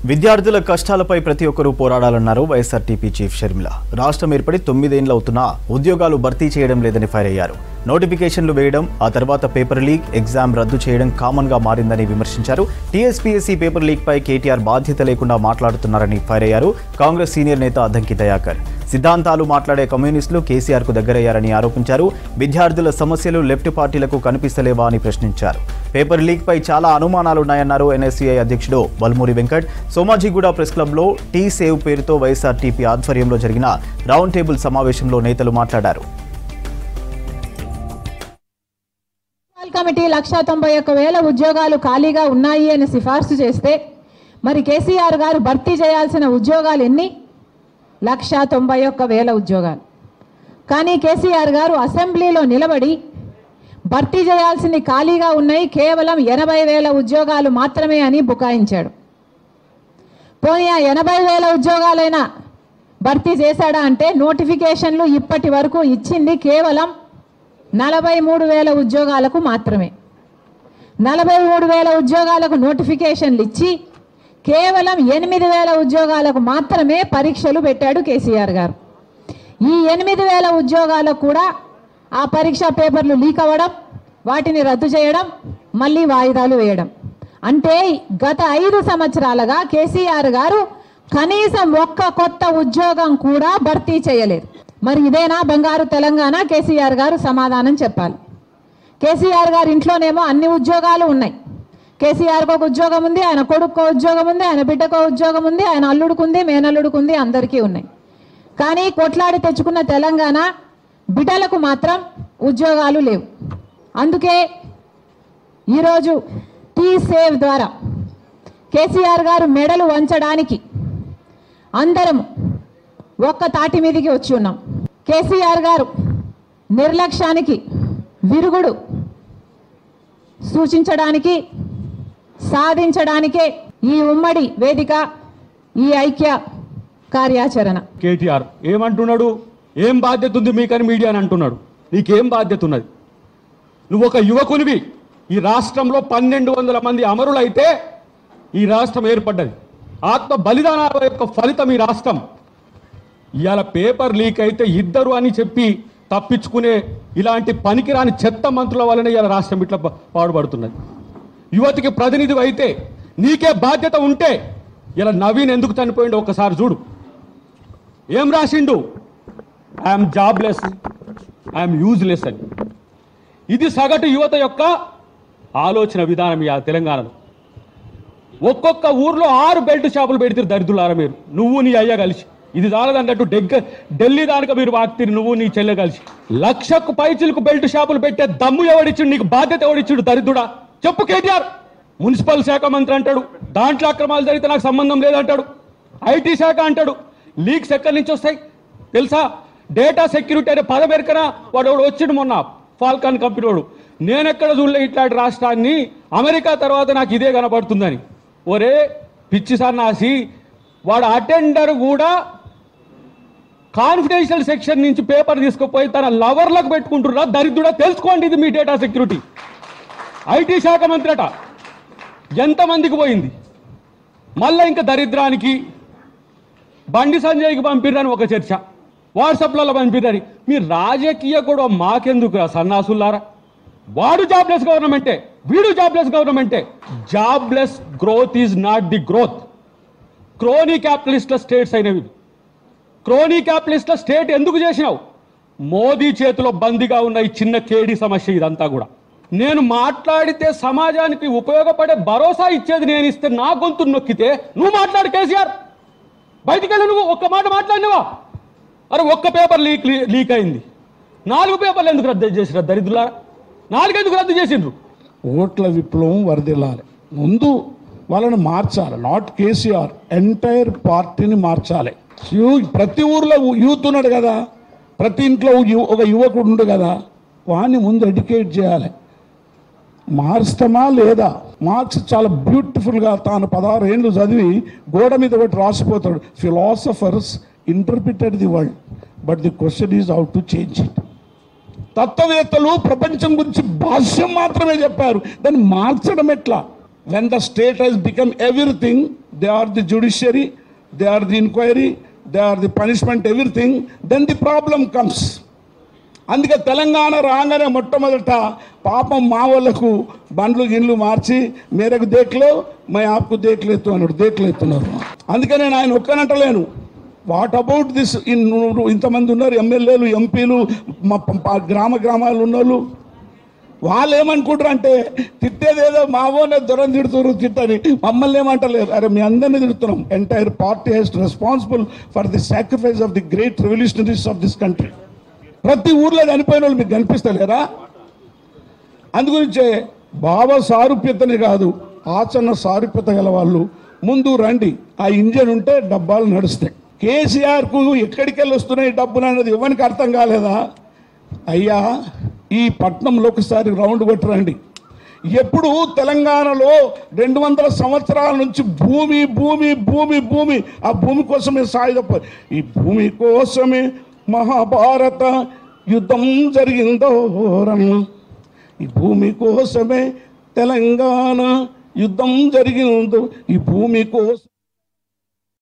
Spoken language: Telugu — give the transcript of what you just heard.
విద్యార్థుల కష్టాలపై ప్రతి ఒక్కరూ పోరాడాలన్నారు వైఎస్ఆర్టీపీ చీఫ్ షర్మిల రాష్ట్రం ఏర్పడి తొమ్మిదేండ్లు అవుతున్నా ఉద్యోగాలు భర్తీ చేయడం లేదని ఫైర్ అయ్యారు నోటిఫికేషన్లు వేయడం ఆ తర్వాత పేపర్ లీక్ ఎగ్జామ్ రద్దు చేయడం కామన్ గా మారిందని విమర్శించారు టీఎస్పీఎస్సీ పేపర్ లీక్ పై కేటీఆర్ బాధ్యత లేకుండా మాట్లాడుతున్నారని ఫైర్ అయ్యారు కాంగ్రెస్ సీనియర్ నేత అద్దంకి దయాకర్ సిద్ధాంతాలు మాట్లాడే కమ్యూనిస్టులు కేసీఆర్ కు దగ్గరయ్యారని ఆరోపించారు విద్యార్థుల సమస్యలు లెఫ్ట్ పార్టీలకు కనిపిస్తలేవా అని ప్రశ్నించారు పేపర్ లీక్ పై చాలా అనుమానాలున్నాయన్నారు ఎన్ఎస్సీఐ అధ్యక్షుడు బల్మూరి వెంకట్ సోమాజిగూడ ప్రెస్ క్లబ్లో టీ సేవ్ పేరుతో వైఎస్ఆర్టీపీ ఆధ్వర్యంలో జరిగిన రౌండ్ టేబుల్ సమావేశంలో నేతలు మాట్లాడారు మున్సిపల్ కమిటీ లక్ష తొంభై ఒక్క వేల ఉద్యోగాలు ఖాళీగా ఉన్నాయి అని సిఫార్సు చేస్తే మరి కేసీఆర్ గారు భర్తీ చేయాల్సిన ఉద్యోగాలు ఎన్ని లక్ష తొంభై ఒక్క వేల ఉద్యోగాలు కానీ కేసీఆర్ గారు అసెంబ్లీలో నిలబడి భర్తీ చేయాల్సింది ఖాళీగా ఉన్నాయి కేవలం ఎనభై వేల ఉద్యోగాలు మాత్రమే అని బుకాయించాడు పోనీ ఆ ఎనభై వేల ఉద్యోగాలైనా భర్తీ చేశాడా అంటే నోటిఫికేషన్లు ఇప్పటి వరకు ఇచ్చింది కేవలం నలభై మూడు వేల ఉద్యోగాలకు మాత్రమే నలభై మూడు వేల ఉద్యోగాలకు నోటిఫికేషన్లు ఇచ్చి కేవలం ఎనిమిది వేల ఉద్యోగాలకు మాత్రమే పరీక్షలు పెట్టాడు కేసీఆర్ గారు ఈ ఎనిమిది వేల ఉద్యోగాలకు కూడా ఆ పరీక్షా పేపర్లు లీక్ అవ్వడం వాటిని రద్దు చేయడం మళ్ళీ వాయిదాలు వేయడం అంటే గత ఐదు సంవత్సరాలుగా కేసీఆర్ గారు కనీసం ఒక్క కొత్త ఉద్యోగం కూడా భర్తీ చేయలేదు మరి ఇదేనా బంగారు తెలంగాణ కేసీఆర్ గారు సమాధానం చెప్పాలి కేసీఆర్ గారి ఇంట్లోనేమో అన్ని ఉద్యోగాలు ఉన్నాయి కేసీఆర్కి ఒక ఉద్యోగం ఉంది ఆయన కొడుకు ఉద్యోగం ఉంది ఆయన బిడ్డకు ఉద్యోగం ఉంది ఆయన అల్లుడుకుంది మేనల్లుడుకుంది అందరికీ ఉన్నాయి కానీ కొట్లాడి తెచ్చుకున్న తెలంగాణ బిడ్డలకు మాత్రం ఉద్యోగాలు లేవు అందుకే ఈరోజు టీ సేవ్ ద్వారా కేసీఆర్ గారు మెడలు వంచడానికి అందరం ఒక్క తాటి మీదికి వచ్చి ఉన్నాం కేసీఆర్ గారు నిర్లక్ష్యానికి విరుగుడు సూచించడానికి సాధించడానికే ఈ ఉమ్మడి వేదిక ఈ ఐక్య కార్యాచరణ కేటీఆర్ ఏమంటున్నాడు ఏం బాధ్యత ఉంది మీకని మీడియా అని అంటున్నాడు నీకేం బాధ్యత ఉన్నది నువ్వు ఒక యువకునివి ఈ రాష్ట్రంలో పన్నెండు వందల మంది అమరులైతే ఈ రాష్ట్రం ఏర్పడ్డది ఆత్మ బలిదానాల యొక్క ఫలితం ఈ రాష్ట్రం ఇవాళ పేపర్ లీక్ అయితే ఇద్దరు అని చెప్పి తప్పించుకునే ఇలాంటి పనికిరాని చెత్త మంత్రుల వలన ఇవాళ రాష్ట్రం ఇట్లా పా- పాడుపడుతున్నది యువతికి ప్రతినిధి అయితే నీకే బాధ్యత ఉంటే ఇలా నవీన్ ఎందుకు చనిపోయిండో ఒక్కసారి చూడు ఏం రాసిండు ఐఎమ్ జాబ్లెస్ ఐఎమ్ యూజ్లెస్ అని ఇది సగటు యువత యొక్క ఆలోచన విధానం ఈ తెలంగాణలో ఒక్కొక్క ఊర్లో ఆరు బెల్ట్ షాపులు పెడితే దరిద్రులారా మీరు నువ్వు నీ అయ్య కలిసి ఇది చాలదన్నట్టు డెగ్గ ఢిల్లీ దానిక మీరు వాక్తిరి నువ్వు నీ చెల్లె కలిసి లక్షకు పైచిలకు బెల్ట్ షాపులు పెట్టే దమ్ము ఎవడిచ్చిండు నీకు బాధ్యత ఎవడిచ్చిండు దరిద్రుడా చెప్పు కేటీఆర్ మున్సిపల్ శాఖ మంత్రి అంటాడు దాంట్లో అక్రమాలు జరిగితే నాకు సంబంధం లేదంటాడు ఐటీ శాఖ అంటాడు లీక్స్ ఎక్కడి నుంచి వస్తాయి తెలుసా డేటా సెక్యూరిటీ అనే పదం ఎరకనా వాడు ఎవడు వచ్చిండు మొన్న ఫాల్కాన్ కంపెనీ వాడు నేనెక్కడ చూడలే ఇట్లాంటి రాష్ట్రాన్ని అమెరికా తర్వాత నాకు ఇదే కనపడుతుందని ఒరే పిచ్చి సన్నాసి వాడు అటెండర్ కూడా కాన్ఫిడెన్షియల్ సెక్షన్ నుంచి పేపర్ తీసుకుపోయి తన లవర్లకు పెట్టుకుంటున్నా దరిద్రుడా తెలుసుకోండి ఇది మీ డేటా సెక్యూరిటీ ఐటీ శాఖ మంత్రి అట ఎంతమందికి పోయింది మళ్ళీ ఇంకా దరిద్రానికి బండి సంజయ్కి పంపిరని ఒక చర్చ వాట్సాప్లలో పంపిరని మీ రాజకీయ కూడా మాకెందుకు ఆ సన్నాసులారా వాడు జాబ్లెస్ గవర్నమెంటే వీడు జాబ్లెస్ గవర్నమెంటే jobless growth is not the growth crony క్యాపిటలిస్ట్ల స్టేట్స్ అయినవి క్రోనీ క్యాపిటలిస్ట్ల స్టేట్ ఎందుకు చేసినావు మోదీ చేతిలో బందీగా ఉన్న ఈ చిన్న కేడి సమస్య ఇదంతా కూడా నేను మాట్లాడితే సమాజానికి ఉపయోగపడే భరోసా ఇచ్చేది నేను ఇస్తే నా గొంతు నొక్కితే నువ్వు మాట్లాడు కేసీఆర్ బయటికి వెళ్ళి నువ్వు ఒక్క మాట మాట్లాడినవా అరే ఒక్క పేపర్ లీక్ లీక్ అయింది నాలుగు పేపర్లు ఎందుకు రద్దు చేసిరా దరిద్రులారా నాలుగు ఎందుకు రద్దు చేసిండ్రు ఓట్ల విప్లవం వరదిల్లాలి ముందు వాళ్ళని మార్చాలి నాట్ కేసీఆర్ ఎంటైర్ పార్టీని మార్చాలి యూ- ప్రతి ఊర్లో యూత్ ఉన్నాడు కదా ప్రతి ఇంట్లో యు- ఒక యువకుడు ఉండు కదా వాడిని ముందు ఎడ్యుకేట్ చేయాలి మారుస్తామా లేదా మార్క్స్ చాలా బ్యూటిఫుల్గా తాను పదహారు ఏళ్ళు చదివి గోడ మీద ఒకటి రాసిపోతాడు philosophers interpreted the world but the question is how to change it తత్వవేత్తలు ప్రపంచం గురించి భాష్యం మాత్రమే చెప్పారు దాన్ని మార్చడం ఎట్లా when the state has become everything they are the judiciary they are the inquiry they are the punishment everything then the problem comes అందుకే తెలంగాణ రాగానే మొట్టమొదట పాపం మా వాళ్ళకు బండ్లు గిన్లు మార్చి మేరకు దేక్లో మై ఆప్కు దేక్లేత్తు అన్నాడు దేక్లేస్తున్నారు అందుకే నేను ఆయన ఒక్కనంటలేను వాట్ అబౌట్ దిస్ ఇన్ ఇంతమంది ఉన్నారు ఎమ్మెల్యేలు ఎంపీలు మా ప- ప- గ్రామ గ్రామాలు ఉన్నోళ్ళు వాళ్ళు ఏమనుకుంటారు అంటే తిట్టేదేదో మావోనే దొరం తిడుతున్నారు తిట్టని మమ్మల్ని ఏమంటలేరు అరే మీ అందరినీ తిడుతున్నాం entire party has responsible for the sacrifice of the great revolutionaries of this country ప్రతి ఊర్లో చనిపోయిన వాళ్ళు మీకు కనిపిస్తలేరా అందుగురించే భావ సారూప్యతనే కాదు ఆచరణ సారూప్యత గల వాళ్ళు ముందు రండి ఆ ఇంజన్ ఉంటే డబ్బాలు నడుస్తాయి కేసీఆర్కు ఎక్కడికి వెళ్ళి వస్తున్నాయి డబ్బులు అనేది ఎవరికి అర్థం కాలేదా అయ్యా ఈ పట్నంలో ఒకసారి రౌండ్ కొట్టరండి ఎప్పుడు తెలంగాణలో రెండు వందల సంవత్సరాల నుంచి భూమి భూమి భూమి భూమి ఆ భూమి కోసమే సాయుధ ఈ భూమి కోసమే మహాభారత యుద్ధం జరిగిందో రన్న ఈ భూమి కోసమే తెలంగాణ యుద్ధం జరిగిందో ఈ భూమి కోసం